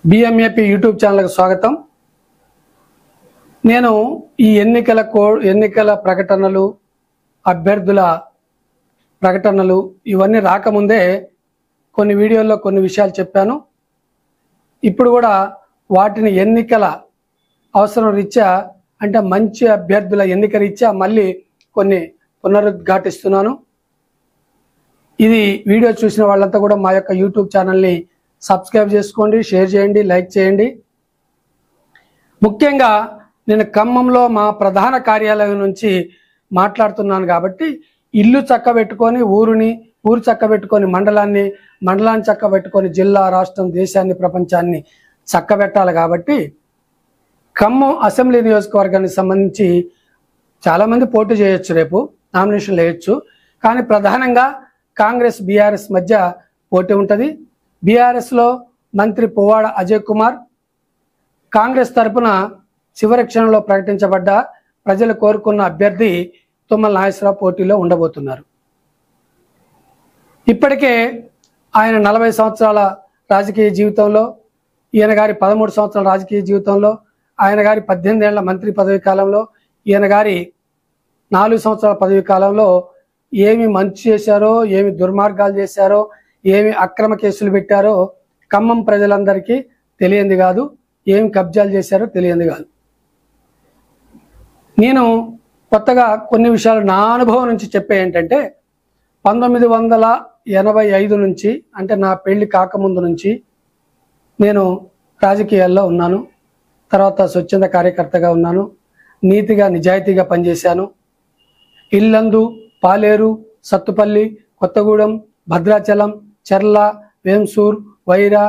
BMAP YouTube ఛానల్కి స్వాగతం నేను ఈ ఎన్నికల కో ఎన్నికల ప్రకటనలు అభ్యర్థుల ప్రకటనలు ఇవన్నీ రాకముందే కొన్ని వీడియోల్లో కొన్ని విషయాలు చెప్పాను ఇప్పుడు కూడా వాటిని ఎన్నికల అవసరం రీత్యా అంటే మంచి అభ్యర్థుల ఎన్నిక రీత్యా మళ్ళీ కొన్ని పునరుద్ఘాటిస్తున్నాను ఇది వీడియో చూసిన వాళ్ళంతా కూడా మా యొక్క యూట్యూబ్ ఛానల్ని సబ్స్క్రైబ్ చేసుకోండి షేర్ చేయండి లైక్ చేయండి ముఖ్యంగా నేను ఖమ్మంలో మా ప్రధాన కార్యాలయం నుంచి మాట్లాడుతున్నాను కాబట్టి ఇల్లు చక్కబెట్టుకొని ఊరుని ఊరు చక్కబెట్టుకొని మండలాన్ని మండలాన్ని చక్కబెట్టుకొని జిల్లా రాష్ట్రం దేశాన్ని ప్రపంచాన్ని చక్కబెట్టాలి కాబట్టి ఖమ్మం అసెంబ్లీ నియోజకవర్గానికి సంబంధించి చాలామంది పోటీ చేయొచ్చు రేపు నామినేషన్ వేయొచ్చు కానీ ప్రధానంగా కాంగ్రెస్ బీఆర్ఎస్ మధ్య పోటీ ఉంటుంది బీఆర్ఎస్లో మంత్రి పువ్వాడ అజయ్ కుమార్ కాంగ్రెస్ తరపున చివరి క్షణంలో ప్రకటించబడ్డ ప్రజలు కోరుకున్న అభ్యర్థి తుమ్మల నాగేశ్వరరావు పోటీలో ఉండబోతున్నారు ఇప్పటికే ఆయన నలభై సంవత్సరాల రాజకీయ జీవితంలో ఈయన గారి పదమూడు సంవత్సరాల రాజకీయ జీవితంలో ఆయన గారి పద్దెనిమిది ఏళ్ల మంత్రి పదవి కాలంలో ఈయన గారి నాలుగు సంవత్సరాల పదవి కాలంలో ఏమి మంచి చేశారో ఏమి దుర్మార్గాలు చేశారో ఏమి అక్రమ కేసులు పెట్టారో ఖమ్మం ప్రజలందరికీ తెలియంది కాదు ఏమి కబ్జాలు చేశారో తెలియంది కాదు నేను కొత్తగా కొన్ని విషయాలు నా అనుభవం నుంచి చెప్పే ఏంటంటే పంతొమ్మిది వందల ఎనభై ఐదు నుంచి అంటే నా పెళ్లి కాకముందు నుంచి నేను రాజకీయాల్లో ఉన్నాను తర్వాత స్వచ్ఛంద కార్యకర్తగా ఉన్నాను నీతిగా నిజాయితీగా పనిచేశాను ఇల్లందు పాలేరు సత్తుపల్లి కొత్తగూడెం భద్రాచలం చెర్ల వేంసూర్ వైరా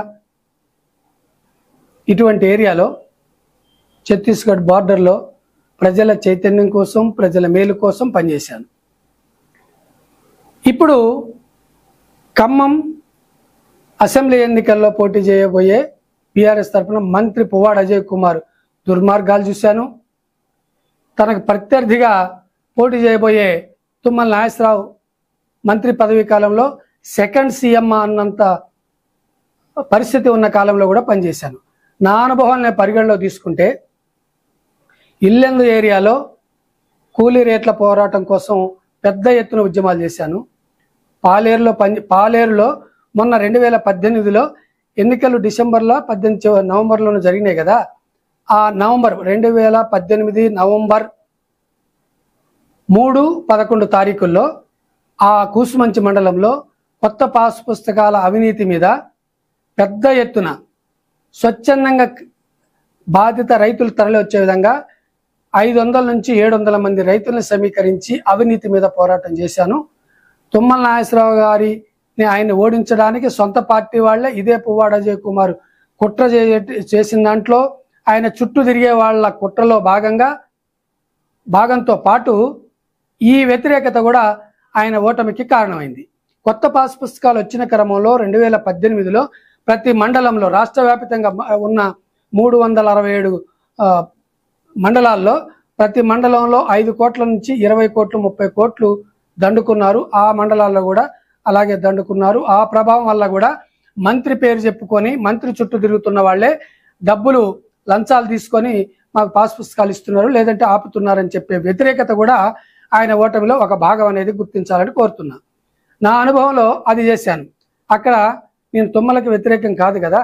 ఇటువంటి ఏరియాలో ఛత్తీస్గఢ్ బార్డర్లో ప్రజల చైతన్యం కోసం ప్రజల మేలు కోసం పనిచేశాను ఇప్పుడు ఖమ్మం అసెంబ్లీ ఎన్నికల్లో పోటీ చేయబోయే బీఆర్ఎస్ తరఫున మంత్రి పువ్వాడ అజయ్ కుమార్ దుర్మార్గాలు చూశాను తనకు ప్రత్యర్థిగా పోటీ చేయబోయే తుమ్మల నాగేశ్వరరావు మంత్రి పదవీ కాలంలో సెకండ్ సీఎం అన్నంత పరిస్థితి ఉన్న కాలంలో కూడా పనిచేశాను నా అనుభవాన్ని నేను పరిగణలో తీసుకుంటే ఇల్లెందు ఏరియాలో కూలీ రేట్ల పోరాటం కోసం పెద్ద ఎత్తున ఉద్యమాలు చేశాను పాలేరులో పని పాలేరులో మొన్న రెండు వేల పద్దెనిమిదిలో ఎన్నికలు డిసెంబర్లో పద్దెనిమిది చివ- నవంబర్లోనే జరిగినాయి కదా ఆ నవంబర్ రెండు వేల పద్దెనిమిది నవంబర్ మూడు పదకొండు తారీఖుల్లో ఆ కూసుమంచి మండలంలో కొత్త పాస్ పుస్తకాల అవినీతి మీద పెద్ద ఎత్తున స్వచ్ఛందంగా బాధిత రైతులు తరలి వచ్చే విధంగా ఐదు వందల నుంచి ఏడు వందల మంది రైతులను సమీకరించి అవినీతి మీద పోరాటం చేశాను తుమ్మల నాగేశ్వరరావు గారిని ఆయన్ని ఓడించడానికి సొంత పార్టీ వాళ్ళే ఇదే పువ్వాడ అజయ్ కుమార్ కుట్ర చే- చేసిన దాంట్లో ఆయన చుట్టూ తిరిగే వాళ్ళ కుట్రలో భాగంగా భాగంతో పాటు ఈ వ్యతిరేకత కూడా ఆయన ఓటమికి కారణమైంది కొత్త పాస్ పుస్తకాలు వచ్చిన క్రమంలో రెండు వేల పద్దెనిమిదిలో ప్రతి మండలంలో రాష్ట్ర వ్యాప్తంగా మ- ఉన్న మూడు వందల అరవై ఏడు ఆ, మండలాల్లో ప్రతి మండలంలో ఐదు కోట్ల నుంచి ఇరవై కోట్లు ముప్పై కోట్లు దండుకున్నారు ఆ మండలాల్లో కూడా అలాగే దండుకున్నారు ఆ ప్రభావం వల్ల కూడా మంత్రి పేరు చెప్పుకొని మంత్రి చుట్టూ తిరుగుతున్న వాళ్ళే డబ్బులు లంచాలు తీసుకొని మాకు పాస్ పుస్తకాలు ఇస్తున్నారు లేదంటే ఆపుతున్నారని చెప్పే వ్యతిరేకత కూడా ఆయన ఓటమిలో ఒక భాగం అనేది గుర్తించాలని కోరుతున్నా నా అనుభవంలో అది చేశాను అక్కడ నేను తుమ్మలకి వ్యతిరేకం కాదు కదా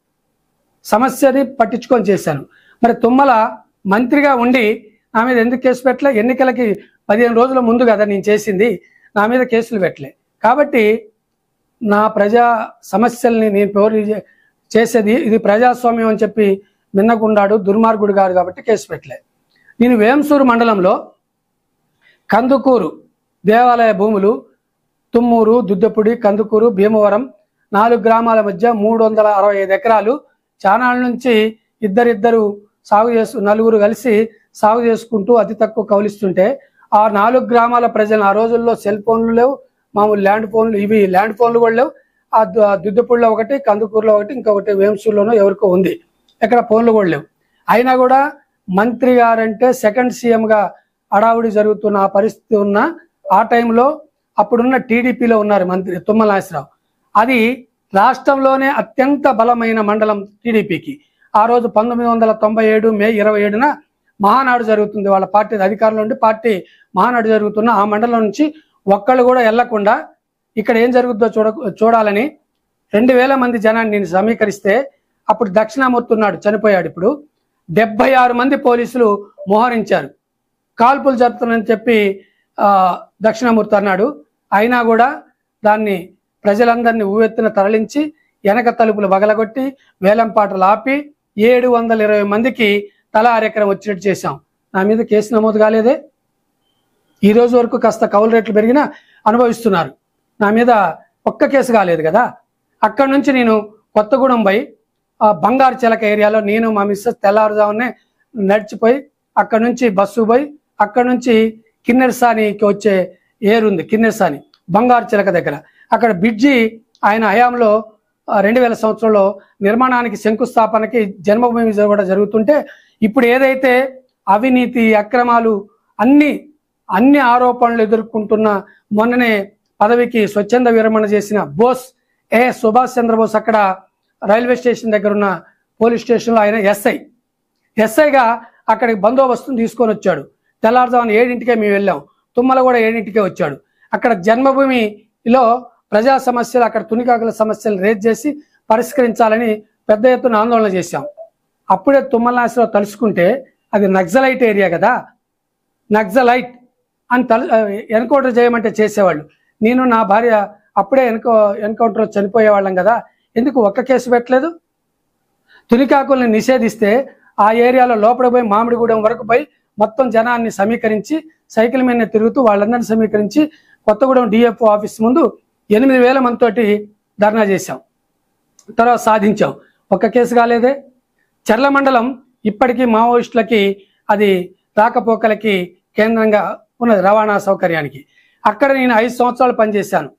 సమస్యని పట్టించుకొని చేశాను మరి తుమ్మల మంత్రిగా ఉండి నా మీద ఎందుకు కేసు పెట్టలే ఎన్నికలకి పదిహేను రోజుల ముందు కదా నేను చేసింది నా మీద కేసులు పెట్టలే కాబట్టి నా ప్రజా సమస్యల్ని నేను పోరీ చే- చేసేది ఇది ప్రజాస్వామ్యం అని చెప్పి మిన్నగుండాడు దుర్మార్గుడు గారు కాబట్టి కేసు పెట్టలే నేను వేంసూరు మండలంలో కందుకూరు దేవాలయ భూములు తుమ్మూరు దుద్దెపుడి కందుకూరు భీమవరం నాలుగు గ్రామాల మధ్య మూడు వందల అరవై ఐదు ఎకరాలు చానాల నుంచి ఇద్దరిద్దరు సాగు చేస్తూ నలుగురు కలిసి సాగు చేసుకుంటూ అతి తక్కువ కౌలిస్తుంటే ఆ నాలుగు గ్రామాల ప్రజలు ఆ రోజుల్లో సెల్ ఫోన్లు లేవు మామూలు ల్యాండ్ ఫోన్లు ఇవి ల్యాండ్ ఫోన్లు కూడా లేవు ఆ దు- ఆ దుద్దెపుడిలో ఒకటి కందుకూరులో ఒకటి ఇంకొకటి వేంసూరులోనో ఎవరికో ఉంది ఎక్కడ ఫోన్లు కూడా లేవు అయినా కూడా మంత్రి గారంటే సెకండ్ సీఎంగా అడావుడి జరుగుతున్న ఆ పరిస్థితి ఉన్న ఆ టైంలో అప్పుడున్న టీడీపీలో ఉన్నారు మంత్రి తుమ్మల నాగేశ్వరరావు అది రాష్ట్రంలోనే అత్యంత బలమైన మండలం టీడీపీకి ఆ రోజు పంతొమ్మిది వందల తొంభై ఏడు మే ఇరవై ఏడున మహానాడు జరుగుతుంది వాళ్ళ పార్టీ అధికారంలో ఉండి పార్టీ మహానాడు జరుగుతున్న ఆ మండలం నుంచి ఒక్కళ్ళు కూడా వెళ్లకుండా ఇక్కడ ఏం జరుగుతుందో చూడ చూడాలని రెండు వేల మంది జనాన్ని నేను సమీకరిస్తే అప్పుడు దక్షిణామూర్తి ఉన్నాడు చనిపోయాడు ఇప్పుడు డెబ్బై ఆరు మంది పోలీసులు మోహరించారు కాల్పులు జరుపుతున్నారని చెప్పి ఆ, దక్షిణామూర్తి అన్నాడు అయినా కూడా దాన్ని ప్రజలందరినీ ఊవెత్తున తరలించి వెనక తలుపులు బగలగొట్టి వేలంపాటలు ఆపి ఏడు వందల ఇరవై మందికి తలా అరెకరం వచ్చినట్టు చేశాం నా మీద కేసు నమోదు కాలేదే ఈ రోజు వరకు కాస్త కౌలు రేట్లు పెరిగినా అనుభవిస్తున్నారు నా మీద ఒక్క కేసు కాలేదు కదా అక్కడి నుంచి నేను కొత్తగూడెం పోయి ఆ బంగారు చిలక ఏరియాలో నేను మా మిస్సెస్ తెల్లారుజామునే నడిచిపోయి అక్కడ నుంచి బస్సు పోయి అక్కడ నుంచి కిన్నెరసానికి వచ్చే ఏరుంది కిన్నెరసాని బంగారు చిలక దగ్గర అక్కడ బ్రిడ్జి ఆయన హయాంలో రెండు వేల సంవత్సరంలో నిర్మాణానికి శంకుస్థాపనకి జన్మభూమి కూడా జరుగుతుంటే ఇప్పుడు ఏదైతే అవినీతి అక్రమాలు అన్ని అన్ని ఆరోపణలు ఎదుర్కొంటున్న మొన్ననే పదవికి స్వచ్ఛంద విరమణ చేసిన బోస్ ఏ సుభాష్ చంద్రబోస్ అక్కడ రైల్వే స్టేషన్ దగ్గర ఉన్న పోలీస్ స్టేషన్లో ఆయన ఎస్ఐ ఎస్ఐగా అక్కడికి బందోబస్తుని తీసుకొని వచ్చాడు తెల్లారుజామున ఏడింటికే మేము వెళ్ళాం తుమ్మల కూడా ఏడింటికే వచ్చాడు అక్కడ జన్మభూమిలో ప్రజా సమస్యలు అక్కడ తునికాకుల సమస్యలు రేజ్ చేసి పరిష్కరించాలని పెద్ద ఎత్తున ఆందోళన చేశాం అప్పుడే తుమ్మలనాశిలో తలుసుకుంటే అది నక్సలైట్ ఏరియా కదా నక్సలైట్ అని తల ఎన్కౌంటర్ చేయమంటే చేసేవాళ్ళు నేను నా భార్య అప్పుడే ఎన్కౌ ఎన్కౌంటర్లో చనిపోయేవాళ్ళం కదా ఎందుకు ఒక్క కేసు పెట్టలేదు తునికాకుల్ని నిషేధిస్తే ఆ ఏరియాలో లోపల పోయి మామిడిగూడెం వరకు పోయి మొత్తం జనాన్ని సమీకరించి సైకిల్ మీద తిరుగుతూ వాళ్ళందరినీ సమీకరించి కొత్తగూడెం డిఎఫ్ఓ ఆఫీస్ ముందు ఎనిమిది వేల మందితోటి ధర్నా చేశాం తర్వాత సాధించాం ఒక్క కేసు కాలేదే చర్ల మండలం ఇప్పటికీ మావోయిస్టులకి అది రాకపోకలకి కేంద్రంగా ఉన్నది రవాణా సౌకర్యానికి అక్కడ నేను ఐదు సంవత్సరాలు పనిచేశాను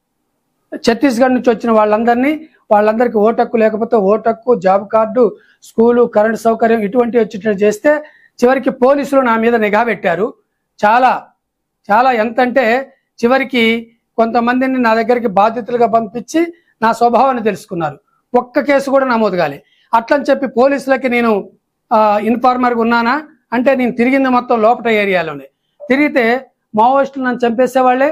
ఛత్తీస్గఢ్ నుంచి వచ్చిన వాళ్ళందరినీ వాళ్ళందరికీ ఓటక్కు లేకపోతే ఓటక్కు జాబ్ కార్డు స్కూలు కరెంట్ సౌకర్యం ఇటువంటి వచ్చేటట్టు చేస్తే చివరికి పోలీసులు నా మీద నిఘా పెట్టారు చాలా చాలా ఎంతంటే చివరికి కొంతమందిని నా దగ్గరికి బాధితులుగా పంపించి నా స్వభావాన్ని తెలుసుకున్నారు ఒక్క కేసు కూడా నమోదు కాలే అట్లని చెప్పి పోలీసులకి నేను ఇన్ఫార్మర్గా ఉన్నానా అంటే నేను తిరిగింది మొత్తం లోపల ఏరియాలోనే తిరిగితే మావోయిస్టులు నన్ను చంపేసేవాళ్ళే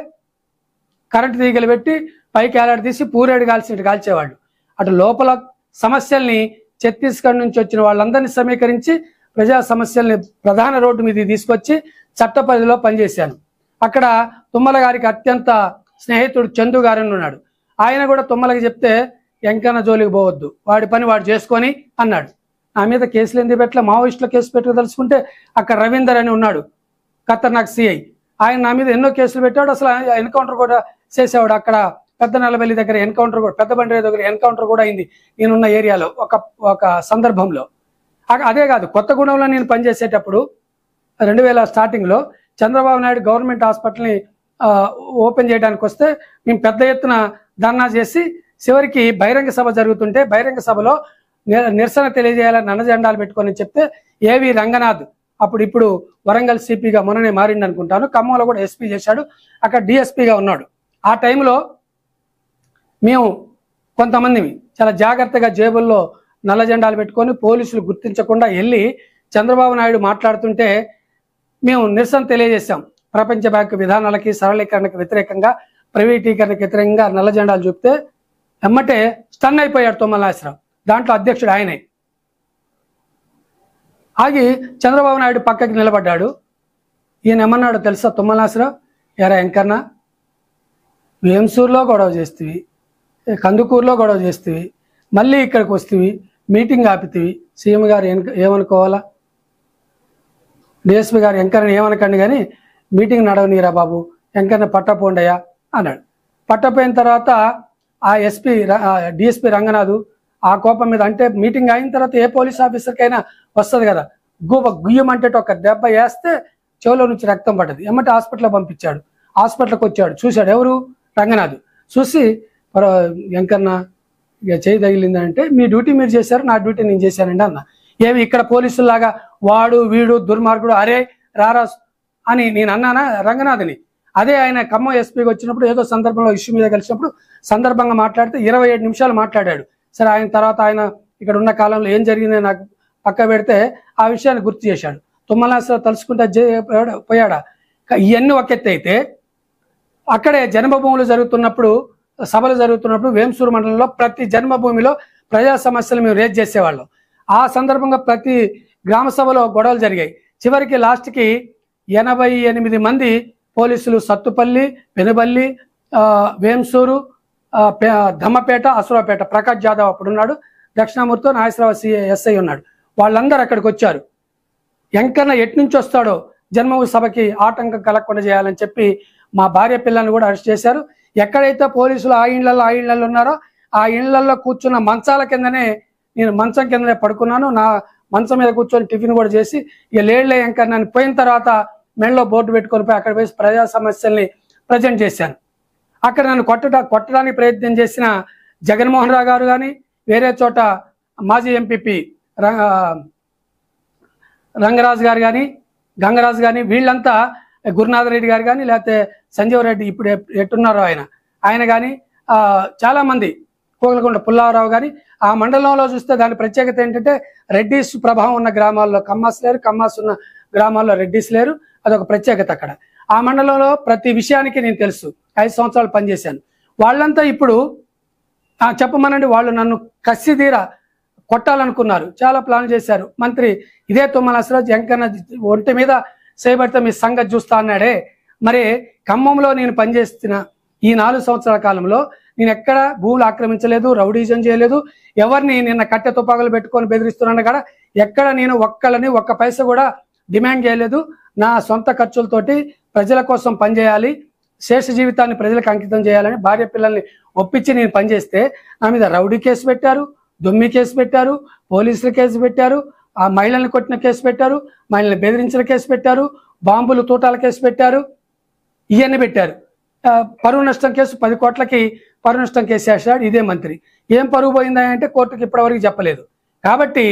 కరెంటు తీగలు పెట్టి పైకి ఏలాడి తీసి పూరేడు కాల్చినట్టు కాల్చేవాళ్ళు అటు లోపల సమస్యల్ని ఛత్తీస్గఢ్ నుంచి వచ్చిన వాళ్ళందరినీ సమీకరించి ప్రజా సమస్యల్ని ప్రధాన రోడ్డు మీద తీసుకొచ్చి చట్ట పరిధిలో పనిచేశాను అక్కడ తుమ్మల గారికి అత్యంత స్నేహితుడు చందు గారని ఉన్నాడు ఆయన కూడా తుమ్మలకి చెప్తే ఎంకన్న జోలికి పోవద్దు వాడి పని వాడు చేసుకొని అన్నాడు నా మీద కేసులు ఎందుకు పెట్టలే మావోయిస్టుల కేసు పెట్టుకోదలుచుకుంటే అక్కడ రవీందర్ అని ఉన్నాడు ఖతర్నాక్ సిఐ ఆయన నా మీద ఎన్నో కేసులు పెట్టాడు అసలు ఆయన ఎన్కౌంటర్ కూడా చేసేవాడు అక్కడ పెద్ద నల్లబెల్లి దగ్గర ఎన్కౌంటర్ కూడా పెద్ద బండి దగ్గర ఎన్కౌంటర్ కూడా అయింది నేనున్న ఏరియాలో ఒక ఒక సందర్భంలో అ- అదే కాదు కొత్తగూడెంలో నేను పనిచేసేటప్పుడు రెండు వేల స్టార్టింగ్లో చంద్రబాబు నాయుడు గవర్నమెంట్ హాస్పిటల్ని ఆ, ఓపెన్ చేయడానికి వస్తే మేము పెద్ద ఎత్తున ధర్నా చేసి చివరికి బహిరంగ సభ జరుగుతుంటే బహిరంగ సభలో ని- నిరసన తెలియజేయాలని నల్ల జెండాలు పెట్టుకొని చెప్తే ఏవి రంగనాథ్ అప్పుడు ఇప్పుడు వరంగల్ సిపిగా మొన్ననే మారిండు అనుకుంటాను ఖమ్మంలో కూడా ఎస్పీ చేశాడు అక్కడ డిఎస్పీగా ఉన్నాడు ఆ టైంలో మేము కొంతమంది చాలా జాగ్రత్తగా జేబుల్లో నల్ల జెండాలు పెట్టుకొని పోలీసులు గుర్తించకుండా వెళ్ళి చంద్రబాబు నాయుడు మాట్లాడుతుంటే మేము నిరసన తెలియజేశాం ప్రపంచ బ్యాంకు విధానాలకి సరళీకరణకు వ్యతిరేకంగా ప్రైవేటీకరణకు వ్యతిరేకంగా నల్ల జెండాలు చూపితే ఎమ్మటే స్టన్ అయిపోయాడు తుమ్మలాశ్వరం దాంట్లో అధ్యక్షుడు ఆయనే ఆగి చంద్రబాబు నాయుడు పక్కకి నిలబడ్డాడు ఈయన ఏమన్నాడో తెలుసా తుమ్మలాశ్వరం ఎరా ఎంకన్నా వేంసూరులో గొడవ చేస్తేవి కందుకూరులో గొడవ చేస్తేవి మళ్ళీ ఇక్కడికి వస్తేవి మీటింగ్ ఆపితివి సీఎం గారు ఏం- ఏమనుకోవాలా డిఎస్పీ గారు ఎంకరని ఏమనకండి కానీ మీటింగ్ నడవనీరా బాబు ఎంకరని పట్టపోండయ్యా అన్నాడు పట్టపోయిన తర్వాత ఆ ఎస్పీ డిఎస్పీ రంగనాథు ఆ కోపం మీద అంటే మీటింగ్ అయిన తర్వాత ఏ పోలీస్ ఆఫీసర్కైనా వస్తుంది కదా గుబ గుయ్యమంటే ఒక దెబ్బ వేస్తే చెవులో నుంచి రక్తం పడ్డది ఎమ్మటి హాస్పిటల్లో పంపించాడు హాస్పిటల్కి వచ్చాడు చూశాడు ఎవరు రంగనాథ్ చూసి "పర- వెంకన్న ఇక చేయి తగిలిందంటే మీ డ్యూటీ మీరు చేశారు నా డ్యూటీ నేను చేశానండి అన్న ఏమి ఇక్కడ పోలీసులాగా వాడు వీడు దుర్మార్గుడు అరే రారా అని నేను అన్నానా రంగనాథ్ని అదే ఆయన ఖమ్మం ఎస్పీకి వచ్చినప్పుడు ఏదో సందర్భంలో ఇష్యూ మీద కలిసినప్పుడు సందర్భంగా మాట్లాడితే ఇరవై ఏడు నిమిషాలు మాట్లాడాడు సరే ఆయన తర్వాత ఆయన ఇక్కడ ఉన్న కాలంలో ఏం జరిగిందో నాకు పక్క పెడితే ఆ విషయాన్ని గుర్తు చేశాడు తుమ్మలాసరావు తలుచుకుంటే జే- పోయాడా- పోయాడా క- ఇవన్నీ ఒక ఎత్తు అయితే అక్కడే జన్మభూములు జరుగుతున్నప్పుడు సభలు జరుగుతున్నప్పుడు వేంసూరు మండలంలో ప్రతి జన్మభూమిలో ప్రజా సమస్యలు మేము రేజ్ చేసేవాళ్ళం ఆ సందర్భంగా ప్రతి గ్రామ సభలో గొడవలు జరిగాయి చివరికి లాస్ట్కి ఎనభై ఎనిమిది మంది పోలీసులు సత్తుపల్లి పెనుబల్లి ఆ, వేంసూరు ఆ, పే- దమ్మపేట అసురాపేట ప్రకాష్ జాదవ్ అప్పుడున్నాడు దక్షిణామూర్తితో నాగేశ్వరరావు సి ఎస్ఐ ఉన్నాడు వాళ్ళందరూ అక్కడికి వచ్చారు ఎంకన్నా ఎటు నుంచి వస్తాడో జన్మభూమి సభకి ఆటంకం కలగకుండా చేయాలని చెప్పి మా భార్య పిల్లల్ని కూడా అరెస్ట్ చేశారు ఎక్కడైతే పోలీసులు ఆ ఇళ్లలో ఆ ఇళ్లలో ఉన్నారో ఆ ఇళ్లలో కూర్చున్న మంచాల కిందనే నేను మంచం కిందనే పడుకున్నాను నా మంచం మీద కూర్చొని టిఫిన్ కూడా చేసి ఇక లేడ్లే ఎంకన్నా అని పోయిన తర్వాత మెడలో బోర్డు పెట్టుకొని పోయి అక్కడ పోయి ప్రజా సమస్యల్ని ప్రజెంట్ చేశాను అక్కడ నన్ను కొట్టడా కొట్టడానికి ప్రయత్నం చేసిన జగన్మోహన్ రావు గారు కానీ వేరే చోట మాజీ ఎంపీపీ రంగరాజు గారు కానీ గంగరాజు కానీ వీళ్ళంతా గురునాథ రెడ్డి గారు కానీ లేకపోతే సంజీవ్ రెడ్డి ఇప్పుడు ఎప్- ఎట్టున్నారో ఆయన ఆయన కానీ చాలా మంది కోగలకొండ పుల్లారావు కానీ ఆ మండలంలో చూస్తే దాని ప్రత్యేకత ఏంటంటే రెడ్డిస్ ప్రభావం ఉన్న గ్రామాల్లో కమ్మాస్ లేరు కమ్మాస్ ఉన్న గ్రామాల్లో రెడ్డిస్ లేరు అదొక ప్రత్యేకత అక్కడ ఆ మండలంలో ప్రతి విషయానికి నేను తెలుసు ఐదు సంవత్సరాలు పనిచేశాను వాళ్ళంతా ఇప్పుడు ఆ, చెప్పమనండి వాళ్ళు నన్ను కసి తీర కొట్టాలనుకున్నారు చాలా ప్లాన్ చేశారు మంత్రి ఇదే తుమ్మలాసరాజు ఎంకన్న ఒంటి మీద చేయబడితే మీ సంగతి చూస్తా అన్నాడే మరి ఖమ్మంలో నేను పనిచేస్తున్న ఈ నాలుగు సంవత్సరాల కాలంలో నేను ఎక్కడ భూములు ఆక్రమించలేదు రౌడీజం చేయలేదు ఎవరిని నిన్న కట్టె తుపాకులు పెట్టుకొని బెదిరిస్తున్నాను కదా ఎక్కడ నేను ఒక్కళ్ళని ఒక్క పైస కూడా డిమాండ్ చేయలేదు నా సొంత ఖర్చులతోటి ప్రజల కోసం పనిచేయాలి శేష జీవితాన్ని ప్రజలకు అంకితం చేయాలని భార్య పిల్లల్ని ఒప్పించి నేను పనిచేస్తే నా మీద రౌడీ కేసు పెట్టారు దొమ్మి కేసు పెట్టారు పోలీసులు కేసు పెట్టారు ఆ మహిళల్ని కొట్టిన కేసు పెట్టారు మహిళల్ని బెదిరించిన కేసు పెట్టారు బాంబులు తూటాల కేసు పెట్టారు ఇవన్నీ పెట్టారు ఆ, పరువు నష్టం కేసు పది కోట్లకి పరువు నష్టం కేసు వేసాడు ఇదే మంత్రి ఏం పరువు పోయిందా అంటే కోర్టుకి ఇప్పటివరకు చెప్పలేదు కాబట్టి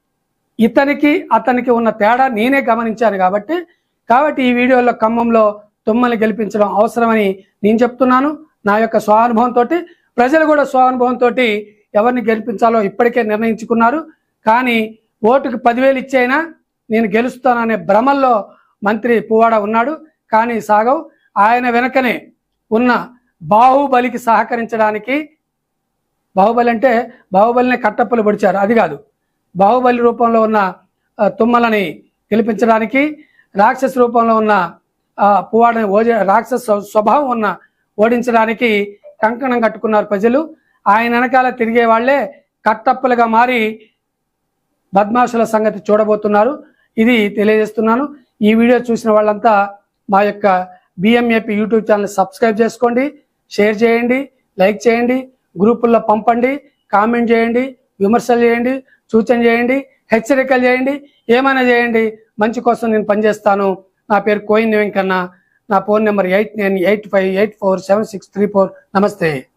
ఇతనికి అతనికి ఉన్న తేడా నేనే గమనించాను కాబట్టి కాబట్టి ఈ వీడియోలో ఖమ్మంలో తుమ్మల్ని గెలిపించడం అవసరమని నేను చెప్తున్నాను నా యొక్క స్వానుభవంతో ప్రజలు కూడా స్వానుభవంతో ఎవరిని గెలిపించాలో ఇప్పటికే నిర్ణయించుకున్నారు కానీ ఓటుకి పదివేలు ఇచ్చైనా నేను గెలుస్తాననే భ్రమల్లో మంత్రి పువ్వాడ ఉన్నాడు కానీ సాగవ్ ఆయన వెనకనే ఉన్న బాహుబలికి సహకరించడానికి బాహుబలి అంటే బాహుబలిని కట్టప్పలు పొడిచారు అది కాదు బాహుబలి రూపంలో ఉన్న ఆ, తుమ్మలని గెలిపించడానికి రాక్షస రూపంలో ఉన్న ఆ, పువ్వాడని ఓజ రాక్షస స్వ- స్వభావం ఉన్న ఓడించడానికి కంకణం కట్టుకున్నారు ప్రజలు ఆయన వెనకాల తిరిగే వాళ్ళే కట్టప్పలుగా మారి బద్మాషుల సంగతి చూడబోతున్నారు ఇది తెలియజేస్తున్నాను ఈ వీడియో చూసిన వాళ్ళంతా మా యొక్క బిఎంఏపి యూట్యూబ్ ఛానల్ సబ్స్క్రైబ్ చేసుకోండి షేర్ చేయండి లైక్ చేయండి గ్రూపుల్లో పంపండి కామెంట్ చేయండి విమర్శలు చేయండి సూచన చేయండి హెచ్చరికలు చేయండి ఏమైనా చేయండి మంచి కోసం నేను పనిచేస్తాను నా పేరు కోయిన్ వెంకన్న నా phone number eight nine eight five eight four seven six three four నమస్తే